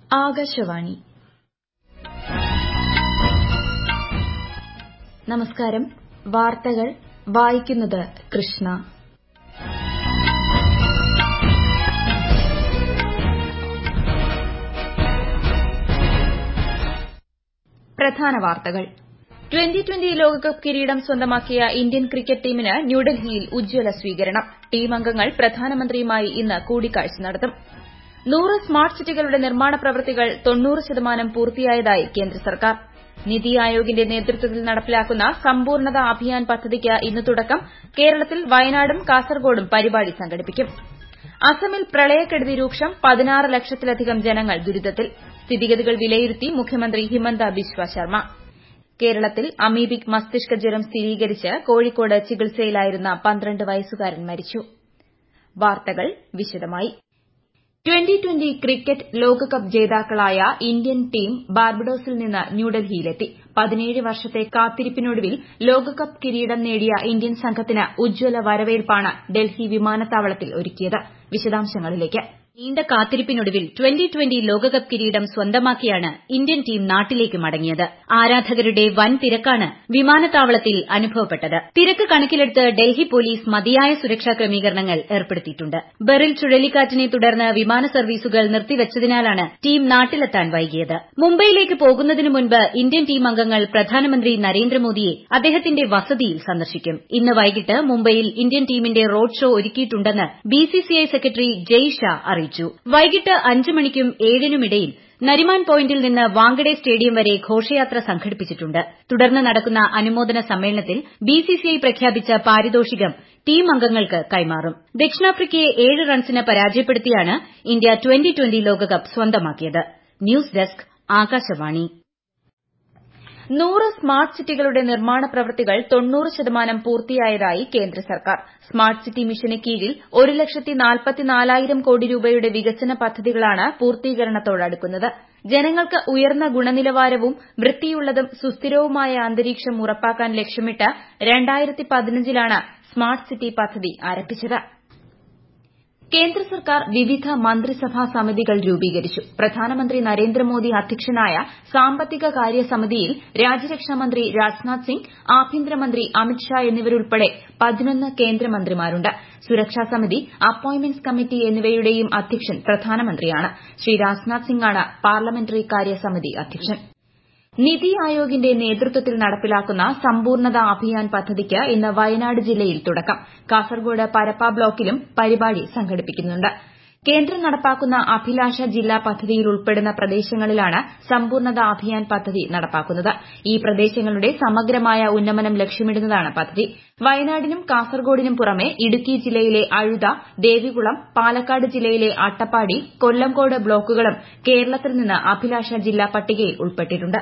ആകാശവാണി നമസ്കാരം വാർത്തകൾ വായിക്കുന്നത് കൃഷ്ണ പ്രധാന വാർത്തകൾ ട്വന്റി ട്വന്റി ലോകകപ്പ് കിരീടം സ്വന്തമാക്കിയ ഇന്ത്യൻ ക്രിക്കറ്റ് ടീമിന് ന്യൂഡൽഹിയിൽ ഉജ്ജ്വല സ്വീകരണം ടീം അംഗങ്ങൾ പ്രധാനമന്ത്രിയുമായി ഇന്ന് കൂടിക്കാഴ്ച നടത്തും നൂറ് സ്മാർട്ട് സിറ്റികളുടെ നിർമ്മാണ പ്രവൃത്തികൾ തൊണ്ണൂറ് ശതമാനം പൂർത്തിയായതായി കേന്ദ്ര സർക്കാർ നിതി ആയോഗിന്റെ നേതൃത്വത്തിൽ നടപ്പിലാക്കുന്ന സമ്പൂർണ്ണത അഭിയാൻ പദ്ധതിക്ക് ഇന്ന് തുടക്കം കേരളത്തിൽ വയനാടും കാസർകോടും പരിപാടി സംഘടിപ്പിക്കും അസമിൽ പ്രളയക്കെടുതി രൂക്ഷം പതിനാറ് ലക്ഷത്തിലധികം ജനങ്ങൾ ദുരിതത്തിൽ സ്ഥിതിഗതികൾ വിലയിരുത്തി മുഖ്യമന്ത്രി ഹിമന്ത ബിശ്വ ശർമ്മ കേരളത്തിൽ അമീബിക് മസ്തിഷ്ക ജ്വരം സ്ഥിരീകരിച്ച് കോഴിക്കോട് ചികിത്സയിലായിരുന്ന പന്ത്രണ്ട് വയസ്സുകാരൻ മരിച്ചു വാർത്തകൾ വിശദമായി ട്വന്റി ട്വന്റി ക്രിക്കറ്റ് ലോകകപ്പ് ജേതാക്കളായ ഇന്ത്യൻ ടീം ബാർബഡോസിൽ നിന്ന് ന്യൂഡൽഹിയിലെത്തി പതിനേഴ് വർഷത്തെ കാത്തിരിപ്പിനൊടുവിൽ ലോകകപ്പ് കിരീടം നേടിയ ഇന്ത്യൻ സംഘത്തിന് ഉജ്ജ്വല വരവേൽപ്പാണ് ഡൽഹി വിമാനത്താവളത്തിൽ ഒരുക്കിയത് വിശദാംശങ്ങളിലേക്ക് നീണ്ട കാത്തിരിപ്പിനൊടുവിൽ ട്വന്റി ട്വന്റി ലോകകപ്പ് കിരീടം സ്വന്തമാക്കിയാണ് ഇന്ത്യൻ ടീം നാട്ടിലേക്ക് മടങ്ങിയത് ആരാധകരുടെ വൻ തിരക്കാണ് വിമാനത്താവളത്തിൽ അനുഭവപ്പെട്ടത് തിരക്ക് കണക്കിലെടുത്ത് ഡൽഹി പോലീസ് മതിയായ സുരക്ഷാ ക്രമീകരണങ്ങൾ ഏർപ്പെടുത്തിയിട്ടുണ്ട് ബെറിൽ ചുഴലിക്കാറ്റിനെ തുടർന്ന് വിമാന സർവീസുകൾ നിർത്തിവച്ചതിനാലാണ് ടീം നാട്ടിലെത്താൻ വൈകിയത് മുംബൈയിലേക്ക് പോകുന്നതിന് മുൻപ് ഇന്ത്യൻ ടീം അംഗങ്ങൾ പ്രധാനമന്ത്രി നരേന്ദ്രമോദിയെ അദ്ദേഹത്തിന്റെ വസതിയിൽ സന്ദർശിക്കും ഇന്ന് വൈകിട്ട് മുംബൈയിൽ ഇന്ത്യൻ ടീമിന്റെ റോഡ് ഷോ ഒരുക്കിയിട്ടുണ്ടെന്ന് ബിസിസിഐ സെക്രട്ടറി ജയ് ഷാ അറിയിച്ചു വൈകിട്ട് അഞ്ച് മണിക്കും ഏഴിനുമിടയിൽ നരിമാൻ പോയിന്റിൽ നിന്ന് വാങ്കഡെ സ്റ്റേഡിയം വരെ ഘോഷയാത്ര സംഘടിപ്പിച്ചിട്ടുണ്ട് തുടർന്ന് നടക്കുന്ന അനുമോദന സമ്മേളനത്തിൽ ബിസിസിഐ പ്രഖ്യാപിച്ച പാരിതോഷികം ടീം അംഗങ്ങൾക്ക് കൈമാറും ദക്ഷിണാഫ്രിക്കയെ ഏഴ് റൺസിന് പരാജയപ്പെടുത്തിയാണ് ഇന്ത്യ ട്വന്റി ട്വന്റി ലോകകപ്പ് സ്വന്തമാക്കിയത് ന്യൂസ് ഡെസ്ക് ആകാശവാണി നൂറ് സ്മാർട്ട് സിറ്റികളുടെ നിർമ്മാണ പ്രവൃത്തികൾ തൊണ്ണൂറ് ശതമാനം പൂർത്തിയായതായി കേന്ദ്ര സർക്കാർ സ്മാർട്ട് സിറ്റി മിഷന് കീഴിൽ ഒരു ലക്ഷത്തി നാൽപ്പത്തിനാലായിരം കോടി രൂപയുടെ വികസന പദ്ധതികളാണ് പൂർത്തീകരണത്തോടടുക്കുന്നത് ജനങ്ങൾക്ക് ഉയർന്ന ഗുണനിലവാരവും വൃത്തിയുള്ളതും സുസ്ഥിരവുമായ അന്തരീക്ഷം ഉറപ്പാക്കാൻ ലക്ഷ്യമിട്ട് രണ്ടായിരത്തി പതിനഞ്ചിലാണ് സ്മാർട്ട് സിറ്റി പദ്ധതി ആരംഭിച്ചത് കേന്ദ്ര സർക്കാർ വിവിധ മന്ത്രിസഭാ സമിതികൾ രൂപീകരിച്ചു പ്രധാനമന്ത്രി നരേന്ദ്രമോദി അധ്യക്ഷനായ സാമ്പത്തിക കാര്യ സമിതിയിൽ രാജ്യരക്ഷാമന്ത്രി രാജ്നാഥ് സിംഗ് ആഭ്യന്തരമന്ത്രി അമിത്ഷാ എന്നിവരുൾപ്പെടെ പതിനൊന്ന് കേന്ദ്രമന്ത്രിമാരുണ്ട് സുരക്ഷാ സമിതി അപ്പോയിന്റ്മെന്റ്സ് കമ്മിറ്റി എന്നിവയുടെയും അധ്യക്ഷൻ പ്രധാനമന്ത്രിയാണ് ശ്രീ രാജ്നാഥ് സിംഗാണ് പാർലമെന്ററി കാര്യ സമിതി അധ്യക്ഷൻ നിതി ആയോഗിന്റെ നേതൃത്വത്തിൽ നടപ്പിലാക്കുന്ന സമ്പൂർണ്ണത അഭിയാൻ പദ്ധതിക്ക് ഇന്ന് വയനാട് ജില്ലയിൽ തുടക്കം കാസർഗോഡ് പരപ്പ ബ്ലോക്കിലും പരിപാടി സംഘടിപ്പിക്കുന്നുണ്ട് കേന്ദ്രം നടപ്പാക്കുന്ന അഭിലാഷ ജില്ലാ പദ്ധതിയിൽ ഉൾപ്പെടുന്ന പ്രദേശങ്ങളിലാണ് സമ്പൂർണ്ണത അഭിയാൻ പദ്ധതി നടപ്പാക്കുന്നത് ഈ പ്രദേശങ്ങളുടെ സമഗ്രമായ ഉന്നമനം ലക്ഷ്യമിടുന്നതാണ് പദ്ധതി വയനാടിനും കാസർഗോഡിനും പുറമെ ഇടുക്കി ജില്ലയിലെ അഴുത ദേവികുളം പാലക്കാട് ജില്ലയിലെ അട്ടപ്പാടി കൊല്ലംകോട് ബ്ലോക്കുകളും കേരളത്തിൽ നിന്ന് അഭിലാഷ ജില്ലാ പട്ടികയിൽ ഉൾപ്പെട്ടിട്ടുണ്ട്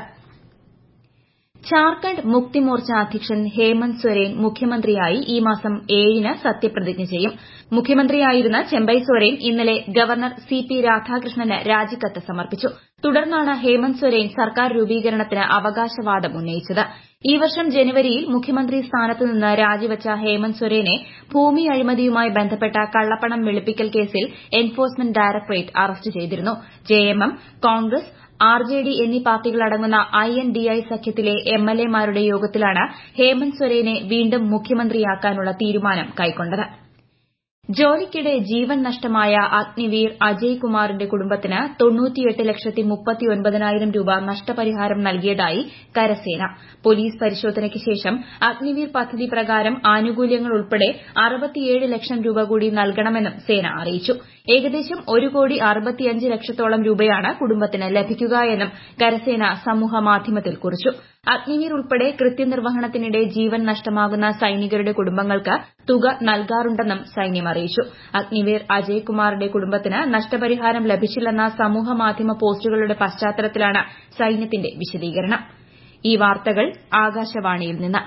ഝാർഖണ്ഡ് മുക്തി മോർച്ച അധ്യക്ഷൻ ഹേമന്ത് സൊരേൻ മുഖ്യമന്ത്രിയായി ഈ മാസം ഏഴിന് സത്യപ്രതിജ്ഞ ചെയ്യും മുഖ്യമന്ത്രിയായിരുന്ന ചെമ്പൈ സൊരേൻ ഇന്നലെ ഗവർണർ സി പി രാധാകൃഷ്ണന് രാജിക്കത്ത് സമർപ്പിച്ചു തുടർന്നാണ് ഹേമന്ത് സൊരേൻ സർക്കാർ രൂപീകരണത്തിന് അവകാശവാദം ഉന്നയിച്ചത് ഈ വർഷം ജനുവരിയിൽ മുഖ്യമന്ത്രി സ്ഥാനത്ത് നിന്ന് രാജിവച്ച ഹേമന്ത് സൊരേനെ ഭൂമി അഴിമതിയുമായി ബന്ധപ്പെട്ട കള്ളപ്പണം വെളുപ്പിക്കൽ കേസിൽ എൻഫോഴ്സ്മെന്റ് ഡയറക്ടറേറ്റ് അറസ്റ്റ് ചെയ്തിരുന്നു ജെഎംഎം കോൺഗ്രസ് ആർജെഡി എന്നീ പാർട്ടികളടങ്ങുന്ന ഐഎൻഡിഐ സഖ്യത്തിലെ എംഎൽഎമാരുടെ യോഗത്തിലാണ് ഹേമന്ത് സൊരേനെ വീണ്ടും മുഖ്യമന്ത്രിയാക്കാനുള്ള തീരുമാനം കൈക്കൊണ്ടത് ജോലിക്കിടെ ജീവൻ നഷ്ടമായ അഗ്നിവീർ അജയ് കുമാറിന്റെ കുടുംബത്തിന് തൊണ്ണൂറ്റിയെട്ട് ലക്ഷത്തി മുപ്പത്തിയൊൻപതിനായിരം രൂപ നഷ്ടപരിഹാരം നൽകിയതായി കരസേന പോലീസ് പരിശോധനയ്ക്ക് ശേഷം അഗ്നിവീർ പദ്ധതി പ്രകാരം ആനുകൂല്യങ്ങൾ ഉൾപ്പെടെ അറുപത്തിയേഴ് ലക്ഷം രൂപ കൂടി നൽകണമെന്നും സേന അറിയിച്ചു ഏകദേശം ഒരു കോടി അറുപത്തിയഞ്ച് ലക്ഷത്തോളം രൂപയാണ് കുടുംബത്തിന് ലഭിക്കുക എന്നും കരസേന സമൂഹമാധ്യമത്തിൽ കുറിച്ചു അഗ്നിവീർ ഉൾപ്പെടെ കൃത്യനിർവഹണത്തിനിടെ ജീവൻ നഷ്ടമാകുന്ന സൈനികരുടെ കുടുംബങ്ങൾക്ക് തുക നൽകാറുണ്ടെന്നും സൈന്യം അറിയിച്ചു അഗ്നിവീർ അജയ് കുമാറിന്റെ കുടുംബത്തിന് നഷ്ടപരിഹാരം ലഭിച്ചില്ലെന്ന സമൂഹമാധ്യമ പോസ്റ്റുകളുടെ പശ്ചാത്തലത്തിലാണ് സൈന്യത്തിന്റെ വിശദീകരണം ഈ വാർത്തകൾ ആകാശവാണിയിൽ നിന്ന്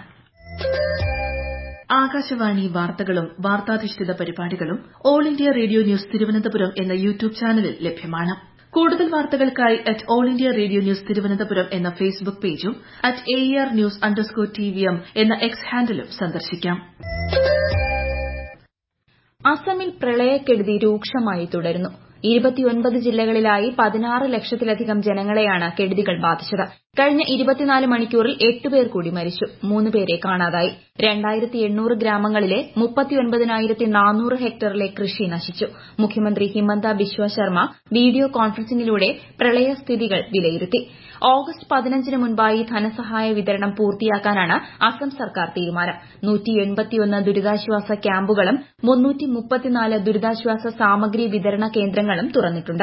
ആകാശവാണി വാർത്തകളും വാർത്താധിഷ്ഠിത പരിപാടികളും all India radio news Thiruvananthapuram എന്ന യൂട്യൂബ് ചാനലിൽ ലഭ്യമാണ് കൂടുതൽ വാർത്തകൾക്കായി at all India radio news Thiruvananthapuram എന്ന ഫേസ്ബുക്ക് പേജും at A R news underscore T V M എന്ന എക്സ് ഹാൻഡിലും സന്ദർശിക്കാം അസമിൽ പ്രളയക്കെടുതി രൂക്ഷമായി തുടരുന്നു ഇരുപത്തിയൊൻപത് ജില്ലകളിലായി പതിനാറ് ലക്ഷത്തിലധികം ജനങ്ങളെയാണ് കെടുതികൾ ബാധിച്ചത് കഴിഞ്ഞ ഇരുപത്തിനാല് മണിക്കൂറിൽ എട്ട് പേർ കൂടി മരിച്ചു മൂന്ന് പേരെ കാണാതായി രണ്ടായിരത്തി എണ്ണൂറ് ഗ്രാമങ്ങളിലെ മുപ്പത്തിയൊൻപതിനായിരത്തി നാനൂറ് ഹെക്ടറിലെ കൃഷി നശിച്ചു മുഖ്യമന്ത്രി ഹിമന്ത ബിശ്വ ശർമ്മ വീഡിയോ കോൺഫറൻസിംഗിലൂടെ പ്രളയസ്ഥിതികൾ വിലയിരുത്തി ഓഗസ്റ്റ് പതിനഞ്ചിന് മുൻപായി ധനസഹായ വിതരണം പൂർത്തിയാക്കാനാണ് അസം സർക്കാർ തീരുമാനം ദുരിതാശ്വാസ ക്യാമ്പുകളും ദുരിതാശ്വാസ സാമഗ്രി വിതരണ കേന്ദ്രങ്ങളും തുറന്നിട്ടുണ്ട്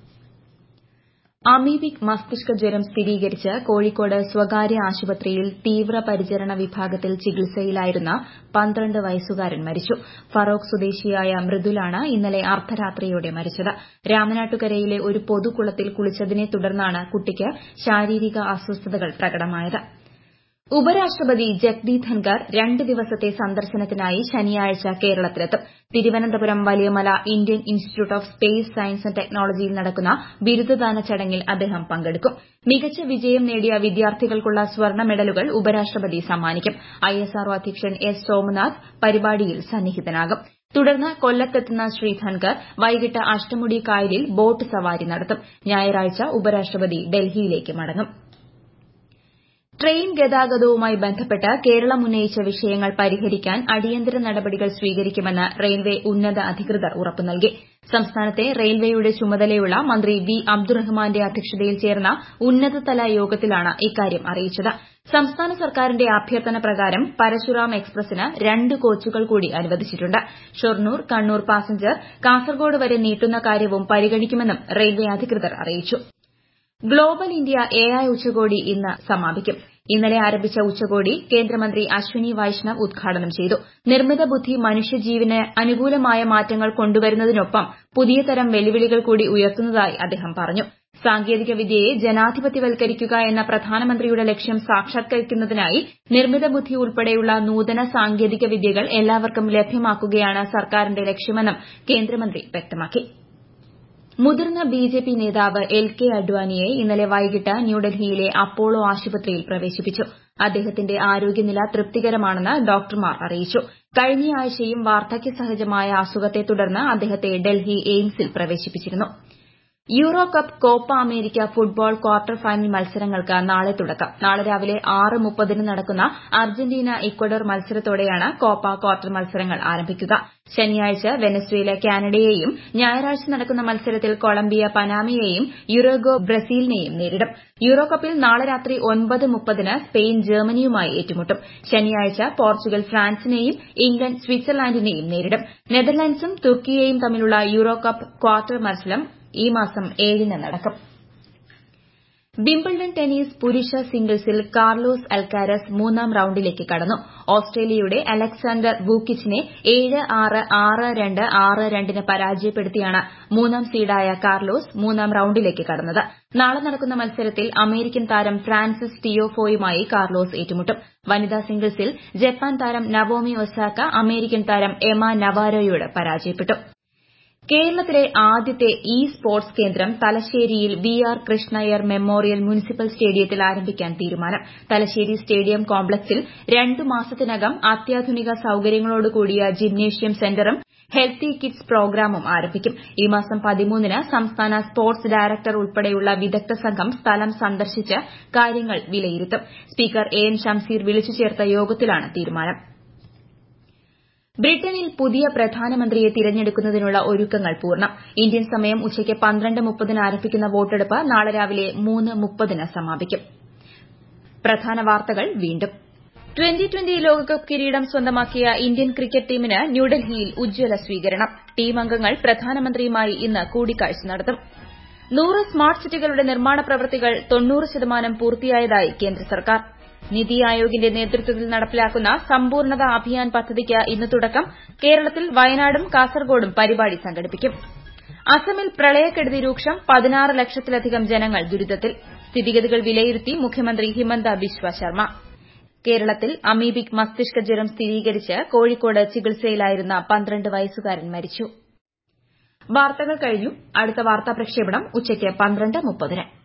അമീബിക് മസ്തിഷ്ക ജ്വരം സ്ഥിരീകരിച്ച് കോഴിക്കോട് സ്വകാര്യ ആശുപത്രിയിൽ തീവ്രപരിചരണ വിഭാഗത്തിൽ ചികിത്സയിലായിരുന്ന പന്ത്രണ്ട് വയസ്സുകാരൻ മരിച്ചു ഫറോക്ക് സ്വദേശിയായ മൃദുലാണ് ഇന്നലെ അർദ്ധരാത്രിയോടെ മരിച്ചത് രാമനാട്ടുകരയിലെ ഒരു പൊതുകുളത്തിൽ കുളിച്ചതിനെ തുടർന്നാണ് കുട്ടിക്ക് ശാരീരിക അസ്വസ്ഥതകൾ പ്രകടമായത് ഉപരാഷ്ട്രപതി ജഗ്ദീപ് ധൻകർ രണ്ട് ദിവസത്തെ സന്ദർശനത്തിനായി ശനിയാഴ്ച കേരളത്തിലെത്തും Thiruvananthapuram Valiyamala Indian institute of space science and ടെക്നോളജിയിൽ നടക്കുന്ന ബിരുദദാന ചടങ്ങിൽ അദ്ദേഹം പങ്കെടുക്കും മികച്ച വിജയം നേടിയ വിദ്യാർത്ഥികൾക്കുള്ള സ്വർണ്ണ മെഡലുകൾ ഉപരാഷ്ട്രപതി സമ്മാനിക്കും ഐഎസ്ആർഒ അധ്യക്ഷൻ എസ് സോമനാഥ് പരിപാടിയിൽ സന്നിഹിതനാകും തുടർന്ന് കൊല്ലത്തെത്തുന്ന ശ്രീ ധൻകർ വൈകിട്ട് അഷ്ടമുടി കായലിൽ ബോട്ട് സവാരി നടത്തും ഞായറാഴ്ച ഉപരാഷ്ട്രപതി ഡൽഹിയിലേക്ക് മടങ്ങും ട്രെയിൻ ഗതാഗതവുമായി ബന്ധപ്പെട്ട് കേരളം ഉന്നയിച്ച വിഷയങ്ങൾ പരിഹരിക്കാൻ അടിയന്തര നടപടികൾ സ്വീകരിക്കുമെന്ന് റെയിൽവേ ഉന്നത അധികൃതർ ഉറപ്പു നൽകി സംസ്ഥാനത്തെ റെയിൽവേയുടെ ചുമതലയുള്ള മന്ത്രി വി അബ്ദുറഹ്മാന്റെ അധ്യക്ഷതയിൽ ചേർന്ന ഉന്നതതല യോഗത്തിലാണ് ഇക്കാര്യം അറിയിച്ചത് സംസ്ഥാന സർക്കാരിന്റെ അഭ്യർത്ഥന പ്രകാരം പരശുറാം എക്സ്പ്രസിന് രണ്ട് കോച്ചുകൾ കൂടി അനുവദിച്ചിട്ടുണ്ട് ഷൊർണൂർ കണ്ണൂർ പാസഞ്ചർ കാസർഗോഡ് വരെ നീട്ടുന്ന കാര്യവും പരിഗണിക്കുമെന്നും റെയിൽവേ അധികൃതർ അറിയിച്ചു ഗ്ലോബൽ ഇന്ത്യ എഐ ഉച്ചകോടി ഇന്ന് സമാപിക്കും ഇന്നലെ ആരംഭിച്ച ഉച്ചകോടി കേന്ദ്രമന്ത്രി അശ്വിനി വൈഷ്ണവ് ഉദ്ഘാടനം ചെയ്തു നിർമ്മിത ബുദ്ധി മനുഷ്യജീവന് അനുകൂലമായ മാറ്റങ്ങൾ കൊണ്ടുവരുന്നതിനൊപ്പം പുതിയ തരം വെല്ലുവിളികൾ കൂടി ഉയർത്തുന്നതായി അദ്ദേഹം പറഞ്ഞു സാങ്കേതിക വിദ്യയെ ജനാധിപത്യവൽക്കരിക്കുക എന്ന പ്രധാനമന്ത്രിയുടെ ലക്ഷ്യം സാക്ഷാത്കരിക്കുന്നതിനായി നിർമ്മിത ബുദ്ധി ഉൾപ്പെടെയുള്ള നൂതന സാങ്കേതിക വിദ്യകൾ എല്ലാവർക്കും ലഭ്യമാക്കുകയാണ് സർക്കാരിന്റെ ലക്ഷ്യമെന്നും കേന്ദ്രമന്ത്രി വ്യക്തമാക്കി മുതിർന്ന ബിജെപി നേതാവ് എൽ കെ അഡ്വാനിയെ ഇന്നലെ വൈകിട്ട് ന്യൂഡൽഹിയിലെ അപ്പോളോ ആശുപത്രിയിൽ പ്രവേശിപ്പിച്ചു അദ്ദേഹത്തിന്റെ ആരോഗ്യനില തൃപ്തികരമാണെന്ന് ഡോക്ടർമാർ അറിയിച്ചു കഴിഞ്ഞയാഴ്ചയും വാർദ്ധക്യ സഹജമായ അസുഖത്തെ തുടർന്ന് അദ്ദേഹത്തെ ഡൽഹി എയിംസിൽ പ്രവേശിപ്പിച്ചിരുന്നു Euro cup Copa America football quarter final മത്സരങ്ങൾക്ക് നാളെ തുടക്കം നാളെ രാവിലെ ആറ് മുപ്പതിന് നടക്കുന്ന അർജന്റീന ഇക്വഡോർ മത്സരത്തോടെയാണ് കോപ്പ ക്വാർട്ടർ മത്സരങ്ങൾ ആരംഭിക്കുക ശനിയാഴ്ച വെനസ്വേല കാനഡയെയും ഞായറാഴ്ച നടക്കുന്ന മത്സരത്തിൽ കൊളംബിയ പനാമയെയും യുറോഗോ ബ്രസീലിനെയും നേരിടും യൂറോ കപ്പിൽ നാളെ രാത്രി ഒൻപത് മുപ്പതിന് സ്പെയിൻ ജർമ്മനിയുമായി ഏറ്റുമുട്ടും ശനിയാഴ്ച പോർച്ചുഗൽ ഫ്രാൻസിനെയും ഇംഗ്ലണ്ട് സ്വിറ്റ്സർലാൻഡിനെയും നേരിടും നെതർലൻഡ്സും തുർക്കിയെയും തമ്മിലുള്ള യൂറോ കപ്പ് ക്വാർട്ടർ മത്സരം ഈ മാസം ഏഴിന് നടക്കും വിംബിൾഡൺ ടെന്നീസ് പുരുഷ സിംഗിൾസിൽ കാർലോസ് അൽക്കാരസ് മൂന്നാം റൌണ്ടിലേക്ക് കടന്നു ഓസ്ട്രേലിയയുടെ അലക്സാണ്ടർ വൂക്കിച്ചിനെ ഏഴ് ആറ് ആറ് രണ്ട് ആറ് രണ്ടിന് പരാജയപ്പെടുത്തിയാണ് മൂന്നാം സീഡായ കാർലോസ് മൂന്നാം റൌണ്ടിലേക്ക് കടന്നത് നാളെ നടക്കുന്ന മത്സരത്തിൽ അമേരിക്കൻ താരം ഫ്രാൻസിസ് ടിയോഫോയുമായി കാർലോസ് ഏറ്റുമുട്ടും വനിതാ സിംഗിൾസിൽ ജപ്പാൻ താരം നവോമി ഒസാക്ക അമേരിക്കൻ താരം എമ നവാരോയോട് പരാജയപ്പെട്ടു കേരളത്തിലെ ആദ്യത്തെ ഇ സ്പോർട്സ് കേന്ദ്രം തലശ്ശേരിയിൽ V R Krishnaiyer memorial municipal സ്റ്റേഡിയത്തിൽ ആരംഭിക്കാൻ തീരുമാനം തലശ്ശേരി സ്റ്റേഡിയം കോംപ്ലക്സിൽ രണ്ടു മാസത്തിനകം അത്യാധുനിക സൌകര്യങ്ങളോട് കൂടിയ ജിംനേഷ്യം സെന്ററും ഹെൽത്തി കിഡ്സ് പ്രോഗ്രാമും ആരംഭിക്കും ഈ മാസം പതിമൂന്നിന് സംസ്ഥാന സ്പോർട്സ് ഡയറക്ടർ ഉൾപ്പെടെയുള്ള വിദഗ്ധ സംഘം സ്ഥലം സന്ദർശിച്ച് കാര്യങ്ങൾ വിലയിരുത്തും സ്പീക്കർ എ എൻ ഷംസീർ വിളിച്ചു ചേർത്ത യോഗത്തിലാണ് തീരുമാനം ബ്രിട്ടനിൽ പുതിയ പ്രധാനമന്ത്രിയെ തിരഞ്ഞെടുക്കുന്നതിനുള്ള ഒരുക്കങ്ങൾ പൂർണ്ണം ഇന്ത്യൻ സമയം ഉച്ചയ്ക്ക് പന്ത്രണ്ട് മുപ്പതിന് ആരംഭിക്കുന്ന വോട്ടെടുപ്പ് നാളെ രാവിലെ മൂന്ന് മുപ്പതിന് സമാപിക്കും പ്രധാന വാർത്തകൾ വീണ്ടും ട്വന്റി ട്വന്റി ലോകകപ്പ് കിരീടം സ്വന്തമാക്കിയ ഇന്ത്യൻ ക്രിക്കറ്റ് ടീമിന് ന്യൂഡൽഹിയിൽ ഉജ്ജ്വല സ്വീകരണം ടീം അംഗങ്ങൾ പ്രധാനമന്ത്രിയുമായി ഇന്ന് കൂടിക്കാഴ്ച നടത്തും നൂറ് സ്മാർട്ട് സിറ്റികളുടെ നിർമ്മാണ പ്രവൃത്തികൾ തൊണ്ണൂറ് ശതമാനം പൂർത്തിയായതായി കേന്ദ്ര സർക്കാർ നിതി ആയോഗിന്റെ നേതൃത്വത്തിൽ നടപ്പിലാക്കുന്ന സമ്പൂർണത അഭിയാൻ പദ്ധതിക്ക് ഇന്ന് തുടക്കം കേരളത്തിൽ വയനാടും കാസർഗോഡും പരിപാടി സംഘടിപ്പിക്കും അസമിൽ പ്രളയക്കെടുതി രൂക്ഷം പതിനാറ് ലക്ഷത്തിലധികം ജനങ്ങൾ ദുരിതത്തിൽ സ്ഥിതിഗതികൾ വിലയിരുത്തി മുഖ്യമന്ത്രി ഹിമന്ത ബിശ്വ ശർമ്മ കേരളത്തിൽ അമീബിക് മസ്തിഷ്ക ജ്വരം സ്ഥിരീകരിച്ച് കോഴിക്കോട് ചികിത്സയിലായിരുന്ന പന്ത്രണ്ട് വയസ്സുകാരൻ മരിച്ചു വാർത്തകൾ കഴിഞ്ഞു അടുത്ത വാർത്താ പ്രക്ഷേപണം ഉച്ചയ്ക്ക് പന്ത്രണ്ട് മുപ്പതിന്